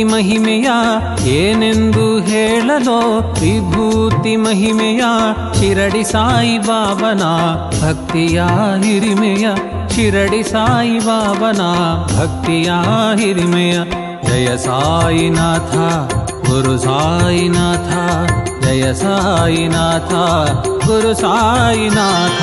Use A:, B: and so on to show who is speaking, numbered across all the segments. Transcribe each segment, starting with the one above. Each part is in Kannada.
A: ಮಹಿಮೆಯ ಏನೆಂದು ಹೇಳಲೋ ವಿಭೂತಿ ಮಹಿಮೆಯ ಶಿರಡಿ ಸಾಯಿ ಬಾಬನ ಭಕ್ತಿಯ ಹಿರಿಮೆಯ ಶಿರಡಿ ಸಾಯಿ ಬಾಬನ ಭಕ್ತಿಯ ಹಿರಿಮೆಯ ಜಯ ಸಾಯಿನಾಥ ಗುರು ಸಾಯಿನಾಥ ಜಯ ಸಾಯಿನಾಥ ಗುರು ಸಾಯಿನಾಥ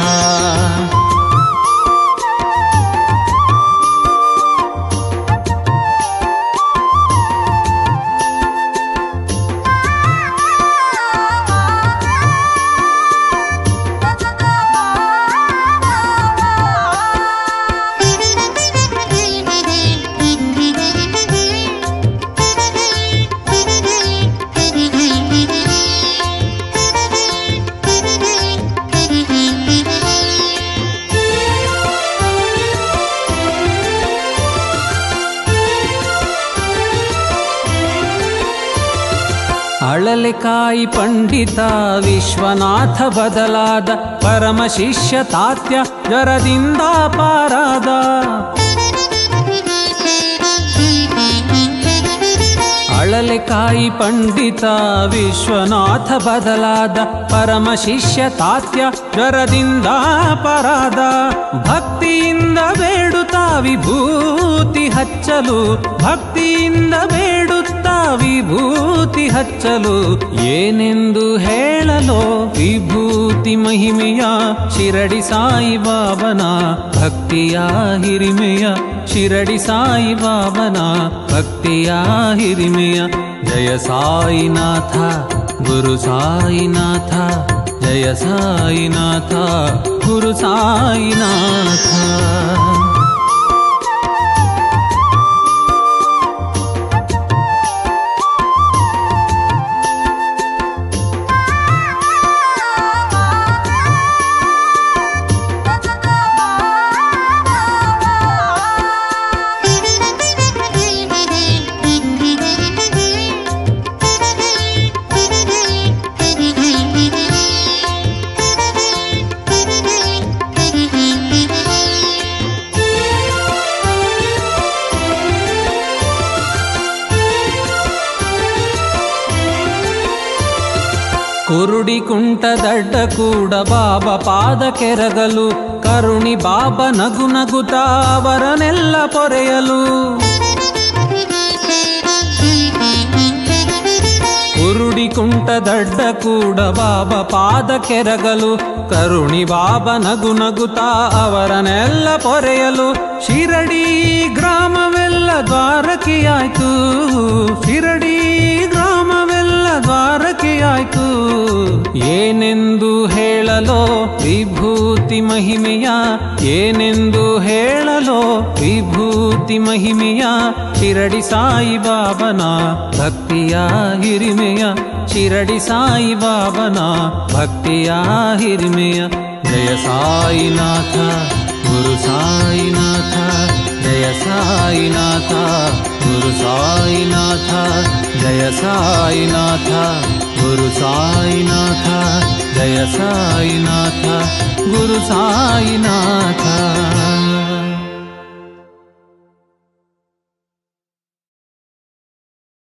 A: ಅಳಲೆಕಾಯಿ ಪಂಡಿತ ವಿಶ್ವನಾಥ ಬದಲಾದ ಪರಮ ಶಿಷ್ಯ ತಾತ್ಯ ಜ್ವರದಿಂದ ಪಾರಾದ ಅಳಲೆಕಾಯಿ ಪಂಡಿತ ವಿಶ್ವನಾಥ ಬದಲಾದ ಪರಮ ಶಿಷ್ಯ ತಾತ್ಯ ಜ್ವರದಿಂದ ಪರಾದ ಭಕ್ತಿಯಿಂದ ಬೇಡುತ್ತಾ ವಿಭೂತಿ ಹಚ್ಚಲು ಭಕ್ತಿಯಿಂದ ಬೇಡುತ್ತಾ ವಿಭೂತಿ ಹಚ್ಚಲು ಏನೆಂದು ಹೇಳಲು ವಿಭೂತಿ ಮಹಿಮೆಯ ಶಿರಡಿ ಸಾಯಿ ಬಾಬನ ಭಕ್ತಿಯ ಹಿರಿಮೆಯ ಶಿರಡಿ ಸಾಯಿ ಬಾಬನ ಭಕ್ತಿಯ ಹಿರಿಮೆಯ ಜಯ ಸಾಯಿನಾಥ ಗುರು ಸಾಯಿನಾಥ ಜಯ ಸಾಯಿನಾಥ ಗುರು ಸಾಯಿನಾಥ ಕುರುಡಿ ಕುಂಟ ದಡ್ಡ ಕೂಡ ಬಾಬ ಪಾದ ಕೆರಗಲು ಕರುಣಿ ಬಾಬ ನಗು ನಗುತ್ತಾ ಅವರನ್ನೆಲ್ಲ ಪೊರೆಯಲು ಕುರುಡಿ ಕುಂಟ ದಡ್ಡ ಕೂಡ ಬಾಬ ಪಾದ ಕೆರಗಲು ಕರುಣಿ ಬಾಬ ನಗು ನಗುತ್ತಾ ಅವರನ್ನೆಲ್ಲ ಪೊರೆಯಲು ಶಿರಡಿ ಗ್ರಾಮವೆಲ್ಲ ದ್ವಾರಕೆಯಾಯ್ತು ಶಿರಡಿ ಗ್ರಾಮವೆಲ್ಲ ದ್ವಾರಕೆಯಾಯ್ತು ಏನೆಂದು ಹೇಳಲೋ ವಿಭೂತಿ ಮಹಿಮೆಯ ಏನೆಂದು ಹೇಳಲೋ ವಿಭೂತಿ ಮಹಿಮೆಯ ಶಿರಡಿ ಸಾಯಿ ಬಾಬನ ಭಕ್ತಿಯ ಹಿರಿಮೆಯ ಶಿರಡಿ ಸಾಯಿ ಬಾಬನ ಭಕ್ತಿಯ ಹಿರಿಮೆಯ ಜಯ ಸಾಯಿನಾಥ ಗುರು ಸಾಯಿನಾಥ ಜಯ ಸಾಯಿನಾಥ ಗುರು ಸಾಯಿನಾಥ ಜಯ ಸಾಯಿನಾಥ ಗುರು ಸಾಯಿನಾಥ ಜಯ ಸಾಯಿನಾಥ ಗುರು ಸಾಯಿನಾಥ